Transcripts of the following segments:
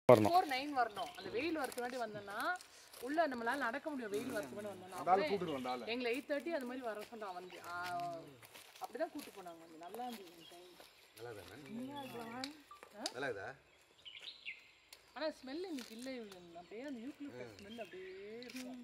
வரணும் four nine வரணும் அந்த வெயில் வரதுக்கு முன்னாடி வந்தோம்னா உள்ள நம்மளால நடக்க முடியும் வெயில் வரதுக்கு முன்னாடி வந்தோம்னா அதால அப்படியே கூட்டிட்டு வந்தால எங்களை எயிட் தேர்ட்டி அந்த மாதிரி வர சொன்னான் வந்து ஆ, அப்படிதான் கூட்டு போனாங்க வந்து நல்லா இருந்தது டைம் நல்லா இருக்குதா ஆனா ஸ்மெல் இன்னைக்கு இல்லை இவங்க அப்படியே அந்த யூக்லிப்டஸ் ஸ்மெல் அப்படியே இருக்கும்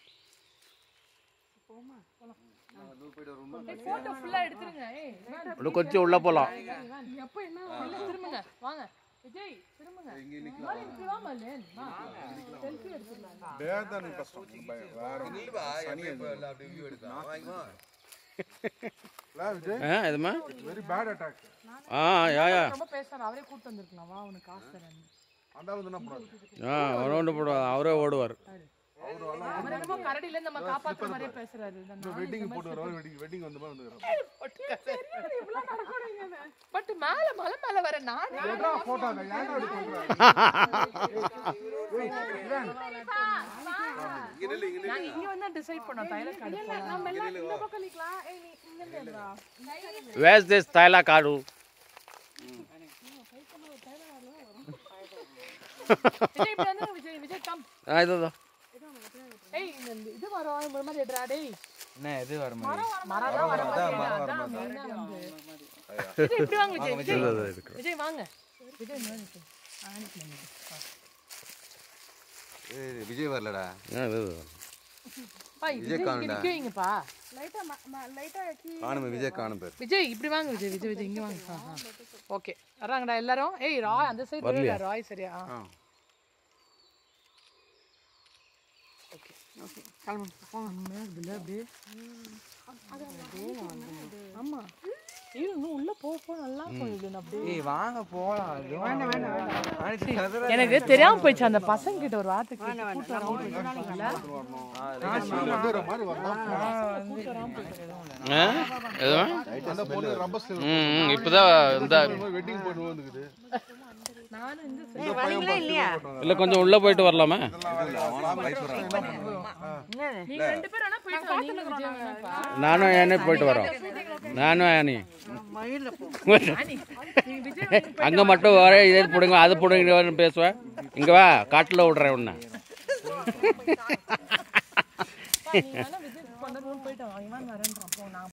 போட்டோ ஃபுல்லா எடுத்துருங்க ஏய் வேன், இன்னும் கொஞ்சம் உள்ளே போகலாம் எப்போ என்ன உள்ள திரும்புங்க வாங்க விஜய் திரும்புங்க மாதிரி இப்படி வா மல்லேன் வா செல்ஃபி எடுத்துடலாம் பேர் தான் எனக்கு கஷ்டம் பயம் வேற ஒண்ணும் இல்லைப்பா எப்பயும் இப்ப எல்லாம் அப்படி வியூ எடுக்கலாம் வாங்கிக்கோ இல்ல விஜய் ஆ எதுமா வெரி பேட் அட்டாக் ஆ யா யா ரொம்ப பேசுறாரு அவரே கூட்டு வந்திருக்கலாம் வா உனக்கு காசு தரேன் அந்த ஆளு என்ன பண்ணாரு ஆ ரவுண்டு போடுவார் அவரே ஓடுவார் அவரு வரலாம் அவர் என்னமோ கரடியில இருந்து நம்ம காப்பாத்துற மாதிரியே பேசுறாரு இந்த வெட்டிங் போட்டு வர வெட்டிங் வெட்டிங் வந்த மாதிரி வந்துக்கிறான் பட் மேல மலை மேல வர நான் எட்ரா போட்டாங்க ஏன்டா அப்படி பண்றாங்க இங்க நில்லு இங்க நாங்க இங்க வந்து டிசைட் பண்ணோம் தைலம் கடை நம்ம எல்லாம் இந்த பக்கம் நிக்கலாம் ஏய் நீ இங்க நில்லுடா வேஸ் திஸ் தைலா காடு விஜய் இப்படி வந்து விஜய் விஜய் கம் ஆ இது இதோ. ஏய் இந்த இந்த இது வரோம் இந்த மாதிரி எடுறா டேய் என்ன எது வர மாதிரி மரம் தான் வர மாதிரி அதான் மெயினா வந்து விஜய் இப்படி வாங்க விஜய் விஜய் இது, இது இருக்கு. விஜய் வாங்க விஜய் மேல நிக்கு. ஆ, நிக்கு, நிக்கு. ஏய், விஜய் வரலடா ஆ இது இது. பா, விஜய் இங்க நிக்க வைங்கப்பா காணுமே விஜய் காணும் பேர் விஜய் இப்படி வாங்க விஜய் விஜய் விஜய் இங்க வாங்க ஓகே வராங்கடா எல்லாரும் ஏய் ராய் அந்த சைடு வரலையா ராய் சரியா ஆ. ஓகே ஓகே கிளம்பு போங்க நம்ம இதுல அப்படியே ஆமா இரு இன்னும் உள்ள போ போ நல்லா இருக்கும் இது அப்படியே ஏய் வாங்க போலாம் வேண்டாம் வேண்டாம் எனக்கு தெரியாம போயிடுச்சு அந்த பசங்க கிட்ட ஒரு வார்த்தை கேட்டு கூட்டு வராம போயிட்டாங்கல்ல வந்துற மாதிரி வரலாம் கூட்டு வராம போயிட்டாங்க ஆ எதுமா அந்த பொண்ணு ரப்பர் ஸ்லீவ் ம் ம் இப்போதான் இந்த வெட்டிங் போட்டு வந்துக்குது நானும் இந்த இந்த பையன் இல்லையா இல்லை கொஞ்சம் உள்ளே போயிட்டு வரலாமா நீங்க ரெண்டு பேரும் ஆனா போயிட்டு வாங்க நீங்க விஜய் வேணாப்பா நானும் யானே போயிட்டு வரோம் நானும் யானி நீங்க விஜய் வேணா அங்கே மட்டும் வர இதே பிடுங்க அது பிடுங்க பேசுவேன் இங்கே வா காட்டில் விட்றேன் உன்னை நீங்க வேணா விஜய் கொண்டு போயிட்டு வாங்க இவன் வரேன்றான் போ நான்